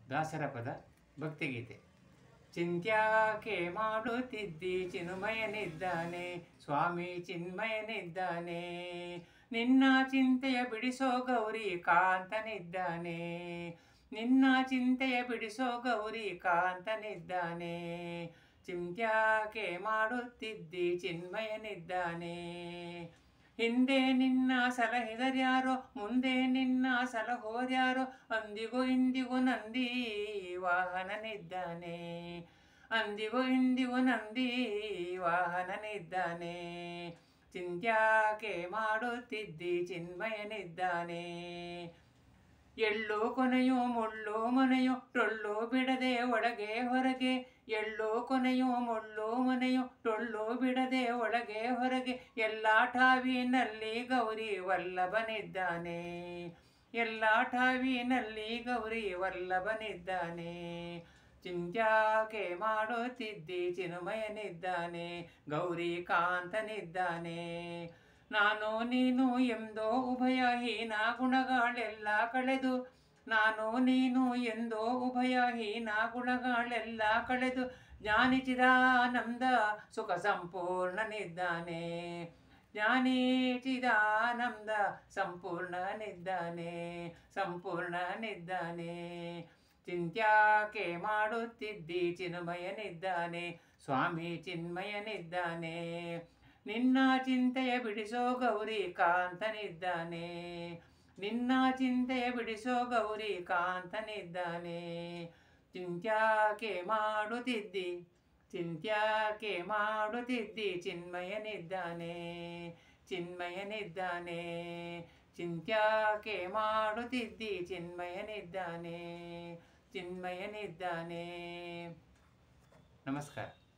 ದಾಸರ ಪದ ಭಕ್ತಿಗೀತೆ ಚಿಂತ್ಯಾಕೆ ಮಾಡುತ್ತಿದ್ದಿ ಚಿನ್ಮಯನಿದ್ದಾನೆ ಸ್ವಾಮಿ ಚಿನ್ಮಯನಿದ್ದಾನೆ ನಿನ್ನ ಚಿಂತೆಯ ಬಿಡಿಸೋ ಗೌರಿ ಕಾಂತನಿದ್ದಾನೆ ನಿನ್ನ ಚಿಂತೆಯ ಬಿಡಿಸೋ ಗೌರಿ ಕಾಂತನಿದ್ದಾನೆ ಚಿಂತ್ಯಾಕೆ ಮಾಡುತ್ತಿದ್ದಿ ಚಿನ್ಮಯನಿದ್ದಾನೆ ಹಿಂದೆ ನಿನ್ನ ಸಲಹಿದರ್ಯಾರೋ ಮುಂದೆ ನಿನ್ನ ಸಲಹೋದ್ಯಾರೋ ಅಂದಿಗೂ ಇಂದಿಗೂ ನಂದಿ ವಾಹನನಿದ್ದಾನೆ ಅಂದಿಗೂ ಇಂದಿಗೂ ನಂದಿ ವಾಹನನಿದ್ದಾನೆ ಚಿಂತ್ಯಾಕೆ ಮಾಡುತ್ತಿದ್ದಿ ಚಿನ್ಮಯನಿದ್ದಾನೆ ಎಳ್ಳು ಕೊನೆಯು ಮುಳ್ಳು ಮನೆಯು ಟೊಳ್ಳು ಬಿಡದೆ ಒಳಗೆ ಹೊರಗೆ ಎಳ್ಳು ಕೊನೆಯು ಮುಳ್ಳು ಮನೆಯು ಟೊಳ್ಳು ಬಿಡದೆ ಒಳಗೆ ಹೊರಗೆ ಎಲ್ಲ ಠಾವಿನಲ್ಲಿ ಗೌರಿ ವಲ್ಲಭನಿದ್ದಾನೆ ಎಲ್ಲ ಠಾವಿನಲ್ಲಿ ಗೌರಿ ವಲ್ಲಭನಿದ್ದಾನೆ ಚಿಂತ್ಯಾಕೆ ಮಾಡುತ್ತಿದ್ದಿ ಚಿನ್ಮಯನಿದ್ದಾನೆ ಗೌರಿ ಕಾಂತನಿದ್ದಾನೆ ನಾನು ನೀನು ಎಂದೋ ಉಭಯ ಹೀನ ಗುಣಗಳೆಲ್ಲ ಕಳೆದು ನಾನು ನೀನು ಎಂದೋ ಉಭಯ ಹೀನ ಗುಣಗಳೆಲ್ಲ ಕಳೆದು ಜ್ಞಾನಿಚಿದಾನಂದ ಸುಖ ಸಂಪೂರ್ಣನಿದ್ದಾನೆ ಜ್ಞಾನಿಚಿದಾನಂದ ಸಂಪೂರ್ಣನಿದ್ದಾನೆ ಸಂಪೂರ್ಣನಿದ್ದಾನೆ ಚಿಂತ್ಯಾಕೆ ಮಾಡುತ್ತಿದ್ದಿ ಚಿನ್ಮಯನಿದ್ದಾನೆ ಸ್ವಾಮಿ ಚಿನ್ಮಯನಿದ್ದಾನೆ ನಿನ್ನ ಚಿಂತೆಯ ಬಿಡಿಸೋ ಗೌರಿ ಕಾಂತನಿದ್ದಾನೆ ನಿನ್ನ ಚಿಂತೆಯ ಬಿಡಿಸೋ ಗೌರಿ ಕಾಂತನಿದ್ದಾನೆ ಚಿಂತ್ಯಾಕೆ ಮಾಡುತ್ತಿದ್ದಿ ಚಿಂತ್ಯಾಕೆ ಮಾಡುತ್ತಿದ್ದಿ ಚಿನ್ಮಯನಿದ್ದಾನೆ ಚಿನ್ಮಯನಿದ್ದಾನೆ ಚಿಂತ್ಯಾಕೆ ಮಾಡುತ್ತಿದ್ದಿ ಚಿನ್ಮಯನಿದ್ದಾನೆ ಚಿನ್ಮಯನಿದ್ದಾನೆ ನಮಸ್ಕಾರ